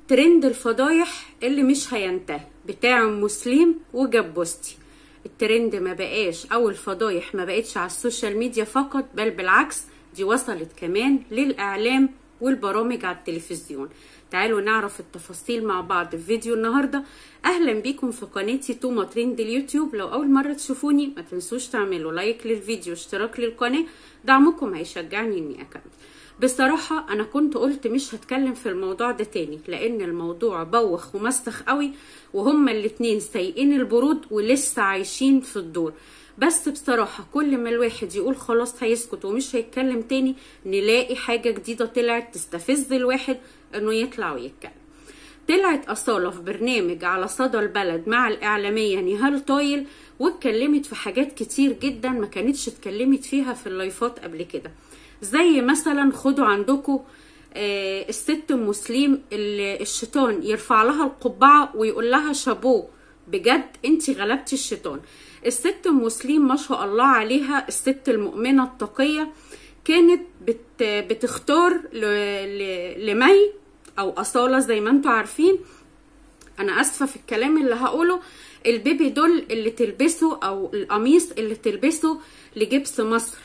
ترند الفضايح اللي مش هينتهي بتاع ام سليم وجبوستي الترند ما بقاش او الفضايح ما بقتش على السوشيال ميديا فقط بل بالعكس دي وصلت كمان للاعلام والبرامج على التلفزيون تعالوا نعرف التفاصيل مع بعض في فيديو النهارده اهلا بيكم في قناتي توما ترند اليوتيوب لو اول مره تشوفوني ما تنسوش تعملوا لايك للفيديو واشتراك للقناه دعمكم هيشجعني اني اكمل بصراحة أنا كنت قلت مش هتكلم في الموضوع ده تاني لأن الموضوع بوخ ومسخ قوي وهما الاتنين سايقين البرود ولسه عايشين في الدور بس بصراحة كل ما الواحد يقول خلاص هيسكت ومش هيتكلم تاني نلاقي حاجة جديدة طلعت تستفز الواحد انه يطلع ويتكلم طلعت أصالة في برنامج على صدى البلد مع الإعلامية نهال طايل واتكلمت في حاجات كتير جدا ما كانتش اتكلمت فيها في اللايفات قبل كده زي مثلا خدوا عندكم آه الست ام مسلم اللي الشيطان يرفع لها القبعه ويقول لها شابو بجد انت غلبتي الشيطان الست ام مسلم ما شاء الله عليها الست المؤمنه التقيه كانت بت بتختار لمي او اصاله زي ما انتم عارفين انا اسفه في الكلام اللي هقوله البيبي دول اللي تلبسه او القميص اللي تلبسه لجبس مصر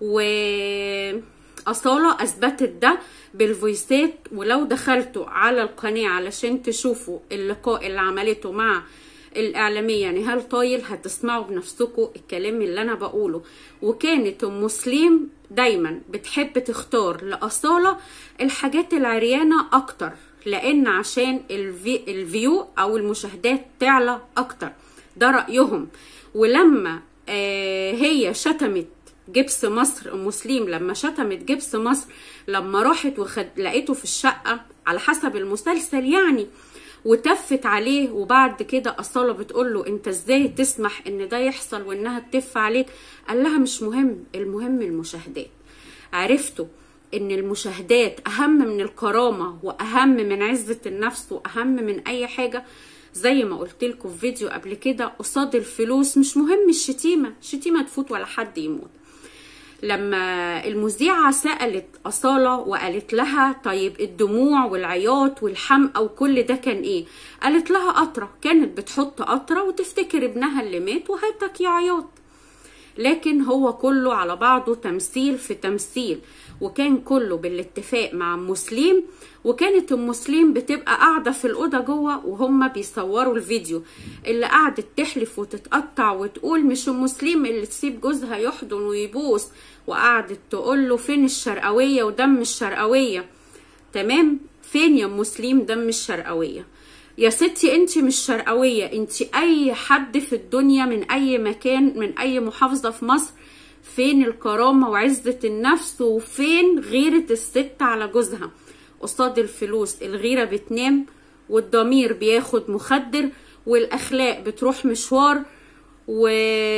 وأصالة أثبتت ده بالفويسات ولو دخلتوا على القناة علشان تشوفوا اللقاء اللي عملته مع الإعلامية نهال طايل هتسمعوا بنفسكم الكلام اللي أنا بقوله وكانت أم مسلم دايما بتحب تختار لأصالة الحاجات العريانة أكتر لأن عشان الفي الفيو أو المشاهدات تعلى أكتر ده رأيهم ولما آه هي شتمت جبس مصر ام مسلم لما شتمت جبس مصر لما راحت وخد لقيته في الشقه على حسب المسلسل يعني وتفت عليه وبعد كده أصالة بتقول له انت ازاي تسمح ان ده يحصل وانها تتف عليك قال لها مش مهم المهم المشاهدات عرفتوا ان المشاهدات اهم من الكرامة واهم من عزة النفس واهم من اي حاجة زي ما قلت لكم في فيديو قبل كده قصاد الفلوس مش مهم الشتيمة الشتيمة تفوت ولا حد يموت لما المذيعة سألت أصالة وقالت لها طيب الدموع والعياط والحمقى وكل ده كان ايه قالت لها قطرة كانت بتحط قطرة وتفتكر ابنها اللي مات وهاتك يا عياط لكن هو كله على بعضه تمثيل في تمثيل وكان كله بالاتفاق مع مسلم وكانت ام مسلم بتبقى قاعده في الاوضه جوه وهم بيصوروا الفيديو اللي قعدت تحلف وتتقطع وتقول مش ام مسلم اللي تسيب جوزها يحضن ويبوس وقعدت تقول له فين الشرقويه ودم الشرقويه تمام فين يا ام مسلم دم الشرقويه يا ستي انت مش شرقويه انت اي حد في الدنيا من اي مكان من اي محافظه في مصر فين الكرامه وعزه النفس وفين غيره الست على جوزها قصاد الفلوس الغيره بتنام والضمير بياخد مخدر والاخلاق بتروح مشوار و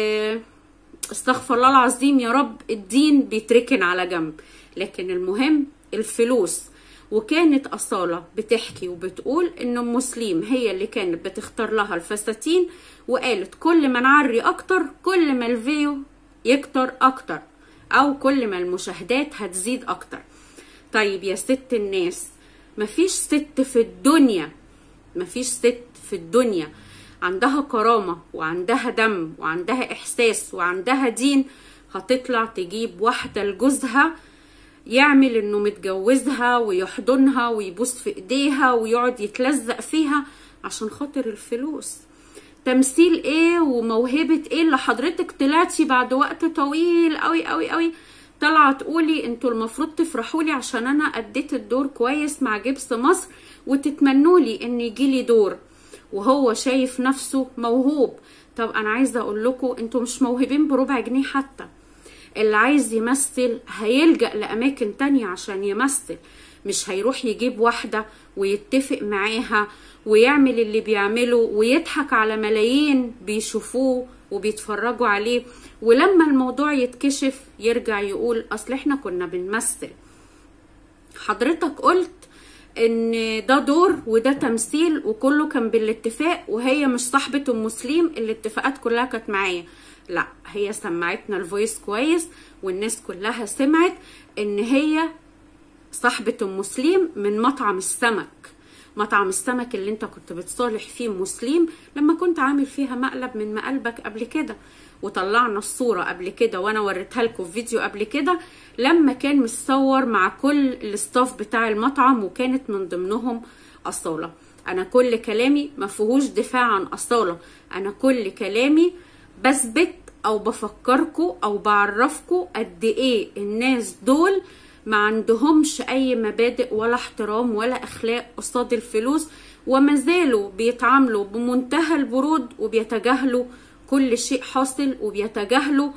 استغفر الله العظيم يا رب الدين بيتركن على جنب لكن المهم الفلوس وكانت أصالة بتحكي وبتقول إن أم مسلم هي اللي كانت بتختار لها الفساتين وقالت كل ما نعري أكتر كل ما الفيو يكتر أكتر أو كل ما المشاهدات هتزيد أكتر طيب يا ست الناس مفيش ست في الدنيا مفيش ست في الدنيا عندها كرامة وعندها دم وعندها إحساس وعندها دين هتطلع تجيب واحدة لجوزها يعمل انه متجوزها ويحضنها ويبوس في ايديها ويقعد يتلزق فيها عشان خاطر الفلوس تمثيل ايه وموهبة ايه اللي حضرتك طلعتي بعد وقت طويل قوي قوي قوي طالعه تقولي انتوا المفروض تفرحوا لي عشان انا اديت الدور كويس مع جبس مصر وتتمنوا لي ان يجيلي دور وهو شايف نفسه موهوب طب انا عايزه اقول لكم انتوا مش موهوبين بربع جنيه حتى اللي عايز يمثل هيلجأ لأماكن تانية عشان يمثل مش هيروح يجيب واحدة ويتفق معاها ويعمل اللي بيعمله ويضحك على ملايين بيشوفوه وبيتفرجوا عليه ولما الموضوع يتكشف يرجع يقول اصل احنا كنا بنمثل حضرتك قلت ان ده دور وده تمثيل وكله كان بالاتفاق وهي مش صاحبة ام مسلم الاتفاقات كلها كانت معايا لا هي سمعتنا الفويس كويس والناس كلها سمعت ان هي صاحبة ام مسلم من مطعم السمك مطعم السمك اللي انت كنت بتصالح فيه مسلم لما كنت عامل فيها مقلب من مقلبك قبل كده وطلعنا الصورة قبل كده وانا وريتها لكم في فيديو قبل كده لما كان متصور مع كل الاستاف بتاع المطعم وكانت من ضمنهم أصالة انا كل كلامي ما فيهوش دفاع عن أصالة انا كل كلامي بثبت او بفكركم او بعرفكم قد ايه الناس دول ما عندهمش اي مبادئ ولا احترام ولا اخلاق قصاد الفلوس وما زالوا بيتعاملوا بمنتهى البرود وبيتجاهلوا كل شيء حاصل وبيتجاهلوا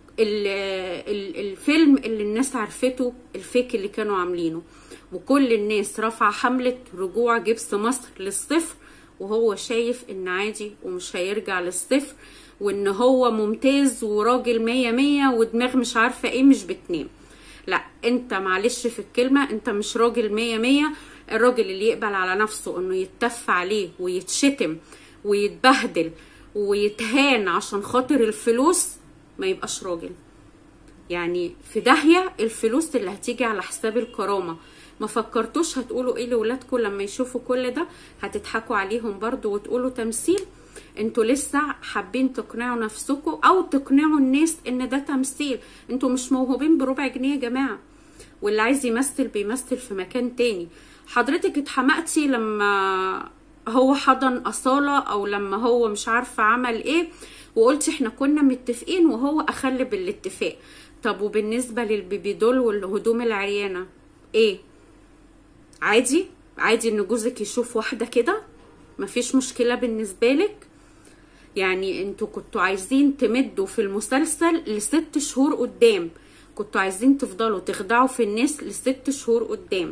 الفيلم اللي الناس عرفته الفيك اللي كانوا عاملينه وكل الناس رافعه حمله رجوع جبس مصر للصفر وهو شايف ان عادي ومش هيرجع للصفر وان هو ممتاز وراجل مية مية ودماغ مش عارفة ايه مش بتنام لا انت معلش في الكلمة انت مش راجل مية مية الراجل اللي يقبل على نفسه انه يتف عليه ويتشتم ويتبهدل ويتهان عشان خاطر الفلوس ما يبقاش راجل يعني في داهية الفلوس اللي هتيجي على حساب الكرامة ما فكرتوش هتقولوا ايه لولادكم لما يشوفوا كل ده هتضحكوا عليهم برضو وتقولوا تمثيل انتوا لسه حابين تقنعوا نفسكم او تقنعوا الناس ان ده تمثيل انتوا مش موهوبين بربع جنيه يا جماعه واللي عايز يمثل بيمثل في مكان تاني حضرتك اتحمقتي لما هو حضن أصالة أو لما هو مش عارفة عمل إيه وقلتي إحنا كنا متفقين وهو أخل بالاتفاق طب وبالنسبة للبيبي دول والهدوم العريانة إيه عادي عادي إن جوزك يشوف واحدة كده مفيش مشكلة بالنسبة لك يعني انتوا كنتوا عايزين تمدوا في المسلسل لست شهور قدام كنتوا عايزين تفضلوا تخدعوا في الناس لست شهور قدام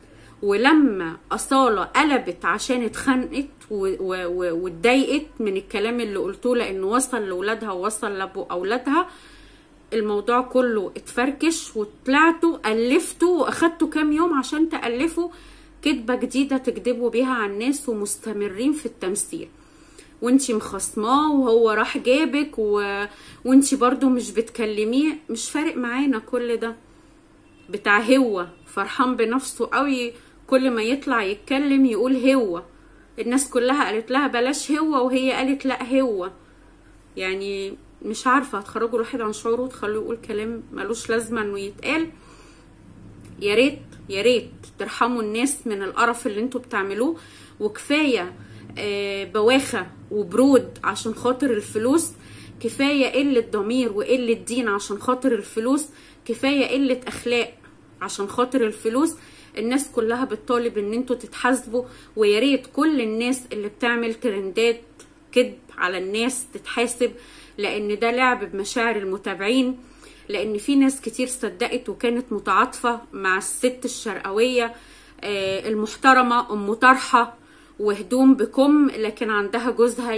ولما أصالة قلبت عشان اتخنقت واتضايقت من الكلام اللي قلتوه لأنه وصل لولادها ووصل لأبو أولادها الموضوع كله اتفركش وطلعتوا ألفتوا وأخدتوا كام يوم عشان تألفوا كدبة جديدة تكذبوا بيها على الناس ومستمرين في التمثيل وانتي مخصماه وهو راح جابك و... وانتي برضو مش بتكلميه مش فارق معانا كل ده بتاع هو فرحان بنفسه قوي كل ما يطلع يتكلم يقول هو الناس كلها قالت لها بلاش هو وهي قالت لا هو يعني مش عارفة هتخرجوا الواحد عن شعوره وتخلوه يقول كلام ملوش لازمة انه يتقال يا ريت يا ريت ترحموا الناس من القرف اللي انتوا بتعملوه وكفايه آه بواخه وبرود عشان خاطر الفلوس كفايه قله ضمير وقله دين عشان خاطر الفلوس كفايه قله اخلاق عشان خاطر الفلوس الناس كلها بتطالب ان انتوا تتحاسبوا ويا ريت كل الناس اللي بتعمل ترندات كذب على الناس تتحاسب لان ده لعب بمشاعر المتابعين لان في ناس كتير صدقت وكانت متعاطفه مع الست الشرقويه المحترمه ام طرحه وهدوم بكم لكن عندها جوزها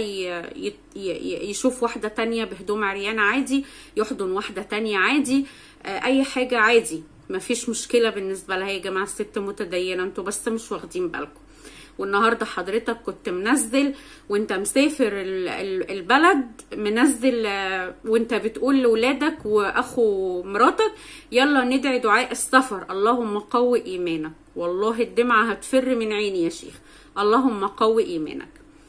يشوف واحده تانية بهدوم عريانه عادي يحضن واحده تانية عادي اي حاجه عادي مفيش مشكله بالنسبه لها يا جماعه الست متدينه انتوا بس مش واخدين بالكم والنهارده حضرتك كنت منزل وانت مسافر البلد منزل وانت بتقول لولادك واخو مراتك يلا ندعي دعاء السفر اللهم قوي ايمانك والله الدمعه هتفر من عيني يا شيخ اللهم قوي ايمانك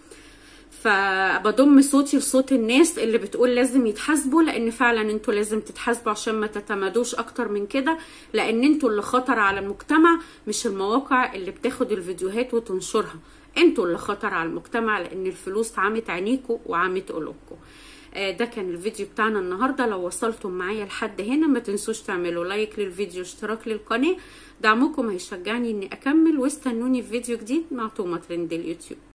فبضم صوتي لصوت الناس اللي بتقول لازم يتحاسبوا لان فعلا انتوا لازم تتحاسبوا عشان ما تتمادوش اكتر من كده لان انتوا اللي خطر على المجتمع مش المواقع اللي بتاخد الفيديوهات وتنشرها انتوا اللي خطر على المجتمع لان الفلوس عمت عينيكوا وعمت قلوبكم ده كان الفيديو بتاعنا النهارده لو وصلتم معايا لحد هنا ما تنسوش تعملوا لايك للفيديو اشتراك للقناه دعمكم هيشجعني اني اكمل واستنوني في فيديو جديد مع توما ترند اليوتيوب